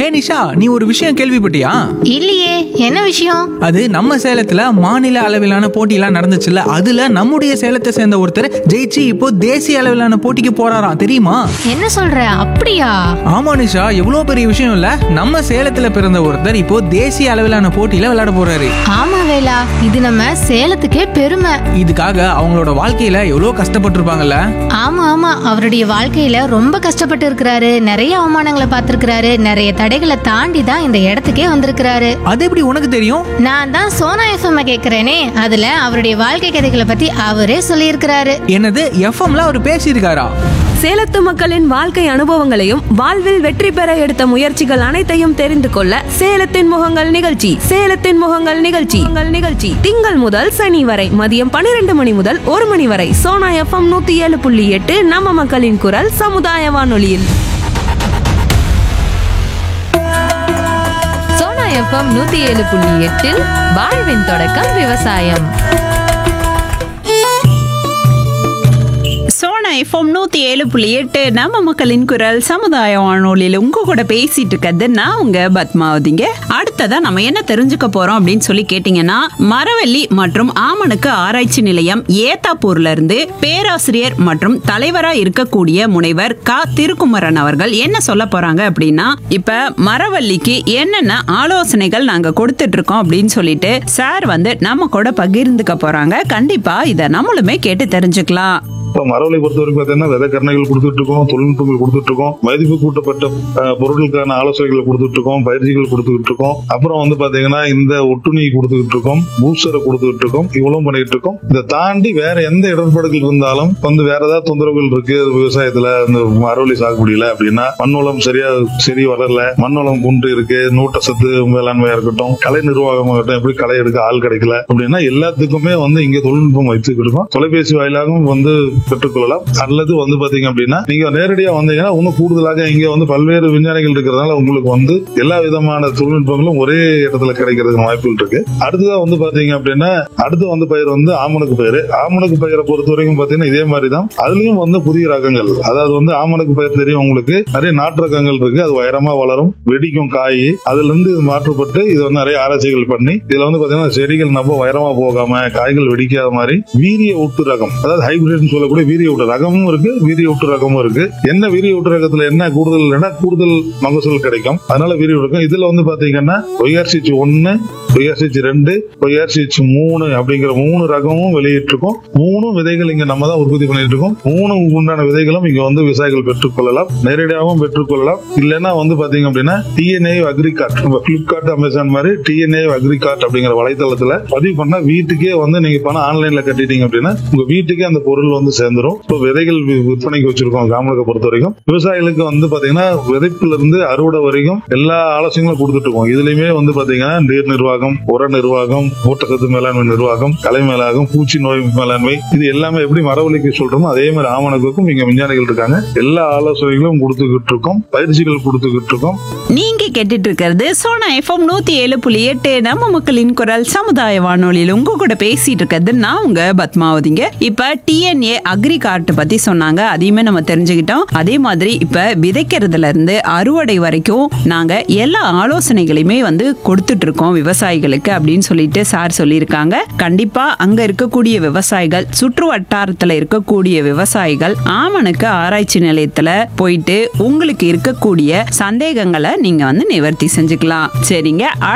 நிஷா நீ ஒரு விஷயம் கேள்விப்பட்டியா இல்லையே என்ன விஷயம் அது நம்ம சேலத்துல மாநில அளவிலான போட்டியெல்லாம் நடந்துச்சுல்ல அதுல நம்முடைய சேலத்தை சேர்ந்த ஒருத்தர் ஜெயிச்சு இப்போ தேசிய அளவிலான போட்டிக்கு போறாராம் தெரியுமா என்ன சொல்ற அப்படியா ஆமா நிஷா எவ்வளவு பெரிய விஷயம் இல்ல நம்ம சேலத்துல பிறந்த ஒருத்தர் இப்போ தேசிய அளவிலான போட்டியில விளையாட போறாரு ஆமா வேலா இது நம்ம சேலத்துக்கே பெருமை இதுக்காக அவங்களோட வாழ்க்கையில எவ்வளவு கஷ்டப்பட்டிருப்பாங்கல்ல ஆமா ஆமா அவருடைய வாழ்க்கையில ரொம்ப கஷ்டப்பட்டு இருக்கிறாரு நிறைய அவமானங்களை பார்த்திருக்கிறாரு நிறைய தடைகளை தாண்டி தான் இந்த இடத்துக்கே வந்திருக்கிறாரு அது எப்படி உனக்கு தெரியும் நான் தான் சோனா எஃப்எம் கேக்குறேனே அதுல அவருடைய வாழ்க்கை கதைகளை பத்தி அவரே சொல்லியிருக்கிறாரு என்னது எஃப்எம்ல அவர் பேசியிருக்காரா சேலத்து மக்களின் வாழ்க்கை அனுபவங்களையும் வாழ்வில் வெற்றி பெற எடுத்த முயற்சிகள் அனைத்தையும் தெரிந்து கொள்ள சேலத்தின் முகங்கள் நிகழ்ச்சி சேலத்தின் முகங்கள் நிகழ்ச்சி உங்கள் நிகழ்ச்சி திங்கள் முதல் சனி வரை மதியம் பன்னிரண்டு மணி முதல் ஒரு மணி வரை சோனா எஃப்எம் நூத்தி ஏழு புள்ளி எட்டு நம்ம மக்களின் குரல் சமுதாய வானொலியில் சோனா எஃப்எம் நூத்தி ஏழு புள்ளி எட்டில் வாழ்வின் தொடக்கம் விவசாயம் சோனா எஃப்எம் நூத்தி ஏழு புள்ளி எட்டு நம்ம மக்களின் குரல் சமுதாய வானொலியில் உங்க கூட பேசிட்டு இருக்கிறது நான் உங்க பத்மாவதிங்க அடுத்ததா நம்ம என்ன தெரிஞ்சுக்க போறோம் அப்படின்னு சொல்லி கேட்டீங்கன்னா மரவள்ளி மற்றும் ஆமணுக்கு ஆராய்ச்சி நிலையம் ஏத்தாப்பூர்ல இருந்து பேராசிரியர் மற்றும் தலைவரா இருக்கக்கூடிய முனைவர் க திருக்குமரன் அவர்கள் என்ன சொல்ல போறாங்க அப்படின்னா இப்ப மரவள்ளிக்கு என்னென்ன ஆலோசனைகள் நாங்க கொடுத்துட்டு இருக்கோம் அப்படின்னு சொல்லிட்டு சார் வந்து நம்ம கூட பகிர்ந்துக்க போறாங்க கண்டிப்பா இதை நம்மளுமே கேட்டு தெரிஞ்சுக்கலாம் இப்போ மரவலை பொறுத்த வரைக்கும் பார்த்தீங்கன்னா விதை கரணைகள் கொடுத்துட்டு இருக்கோம் தொழில்நுட்பங்கள் கொடுத்துட்டு இருக்கோம் மதிப்பு கூட்டப்பட்ட அஹ், பொருட்களுக்கான ஆலோசனைகள் கொடுத்துட்டு இருக்கோம் பயிற்சிகள் கொடுத்துட்டு இருக்கோம் அப்புறம் வந்து பாத்தீங்கன்னா இந்த ஒட்டுணி கொடுத்துட்டு இருக்கோம் பூஸ்டரை கொடுத்துட்டு இருக்கோம் இவ்வளவு பண்ணிட்டு இருக்கோம் இதை தாண்டி வேற எந்த இடர்பாடுகள் இருந்தாலும் வந்து வேற ஏதாவது தொந்தரவுகள் இருக்கு விவசாயத்துல இந்த மரவள்ளி சாகுபடியில அப்படின்னா மண்வளம் சரியா சரி வளரல மண்வளம் குன்று இருக்கு நூட்டசத்து மேலாண்மையா இருக்கட்டும் கலை நிர்வாகமா இருக்கட்டும் எப்படி களை எடுக்க ஆள் கிடைக்கல அப்படின்னா எல்லாத்துக்குமே வந்து இங்க தொழில்நுட்பம் வைத்துக்கிட்டு இருக்கோம் தொலைபேசி வாயிலாகவும் வந்து பெற்றுக்கொள்ளலாம் அல்லது வந்து பாத்தீங்க அப்படின்னா நீங்க நேரடியா வந்தீங்கன்னா இன்னும் கூடுதலாக இங்க வந்து பல்வேறு விஞ்ஞானிகள் இருக்கிறதுனால உங்களுக்கு வந்து எல்லா விதமான தொழில்நுட்பங்களும் ஒரே இடத்துல கிடைக்கிறதுக்கு வாய்ப்புகள் இருக்கு அடுத்ததா வந்து பாத்தீங்க அப்படின்னா அடுத்து வந்து பயிர் வந்து ஆமணக்கு பயிர் ஆமணக்கு பயிரை பொறுத்த வரைக்கும் பாத்தீங்கன்னா இதே மாதிரி தான் அதுலயும் வந்து புதிய ரகங்கள் அதாவது வந்து ஆமணக்கு பயிர் தெரியும் உங்களுக்கு நிறைய நாட்டு ரகங்கள் இருக்கு அது உயரமா வளரும் வெடிக்கும் காய் அதுல இருந்து இது மாற்றப்பட்டு இது வந்து நிறைய ஆராய்ச்சிகள் பண்ணி இதுல வந்து பாத்தீங்கன்னா செடிகள் நம்ம உயரமா போகாம காய்கள் வெடிக்காத மாதிரி வீரிய ஊட்டு ரகம் அதாவது ஹைபிரிட்னு சொல்லக்கூடிய வீரிய ஊட்டு ரகமும் இருக்கு வீரிய ஊட்டு ரகமும் இருக்கு என்ன வீரிய ஊட்டு ரகத்துல என்ன கூடுதல் இல்லைன்னா கூடுதல் மகசூல் கிடைக்கும் அதனால வீரிய ஊட்டு ரகம் இதுல வந்து பாத்தீங்கன்னா ஒய்ஆர்சிச் ஒன்னு ஒய்ஆர்சிச் ரெண்டு ஒய்ஆர்சிச் மூணு அப்படிங்கிற மூணு ரகமும் வெளியிட்டிருக்கோம் மூணு விதைகள் இங்க நம்ம தான் உற்பத்தி பண்ணிட்டு இருக்கோம் மூணு உண்டான விதைகளும் இங்க வந்து விவசாயிகள் பெற்றுக்கொள்ளலாம் நேரடியாகவும் பெற்றுக்கொள்ளலாம் இல்லைன்னா வந்து பாத்தீங்க அப்படின்னா டிஎன்ஏ அக்ரிகார்ட் பிளிப்கார்ட் அமேசான் மாதிரி டிஎன்ஏ அக்ரிகார்ட் அப்படிங்கிற வலைத்தளத்துல பதிவு பண்ணா வீட்டுக்கே வந்து நீங்க பணம் ஆன்லைன்ல கட்டிட்டீங்க அப்படின்னா உங்க வீட்டுக்கே அந்த பொருள் வந்து சேர்ந்துரும் இப்போ விதைகள் வி- விற்பனைக்கு வச்சிருக்கோம் காமலுக்கு பொறுத்த வரைக்கும் விவசாயிகளுக்கு வந்து பாத்தீங்கன்னா விதைப்புல இருந்து அறுவடை வரைக்கும் எல்லா ஆலோசனைகளும் கொடுத்துட்டு இருக்கோம் இதுலயுமே வந்து பாத்தீங்கன்னா நீர் நிர்வாகம் உர நிர்வாகம் ஊட்டச்சத்து மேலாண்மை நிர்வாகம் கலை மேலாகம் பூச்சி நோய் மேலாண்மை இது எல்லாமே எப்படி மரவழிக்கு சொல்றோமோ அதே மாதிரி ஆவணக்குக்கும் இங்க விஞ்ஞானிகள் இருக்காங்க எல்லா ஆலோசனைகளும் கொடுத்துக்கிட்டு இருக்கோம் பயிற்சிகள் கொடுத்துக்கிட்டு இருக்கோம் நீங்க கேட்டுட்டு இருக்கிறது சோனா எஃப்எம் நூத்தி ஏழு புள்ளி எட்டு நம்ம மக்களின் குரல் சமுதாய வானொலியில் உங்க கூட பேசிட்டு இருக்கிறது நான் உங்க பத்மாவதிங்க இப்ப டிஎன்ஏ அக்ரி கார்டு பத்தி சொன்னாங்க அதையுமே நம்ம தெரிஞ்சுக்கிட்டோம் அதே மாதிரி இப்ப விதைக்கிறதுல இருந்து அறுவடை வரைக்கும் நாங்க எல்லா ஆலோசனைகளையுமே வந்து கொடுத்துட்டு இருக்கோம் விவசாயிகளுக்கு அப்படின்னு சொல்லிட்டு சார் சொல்லியிருக்காங்க கண்டிப்பா அங்க இருக்கக்கூடிய விவசாயிகள் சுற்று வட்டாரத்துல இருக்கக்கூடிய விவசாயிகள் ஆமணுக்கு ஆராய்ச்சி நிலையத்துல போயிட்டு உங்களுக்கு இருக்கக்கூடிய சந்தேகங்களை நீங்க வந்து நிவர்த்தி செஞ்சுக்கலாம் சரிங்க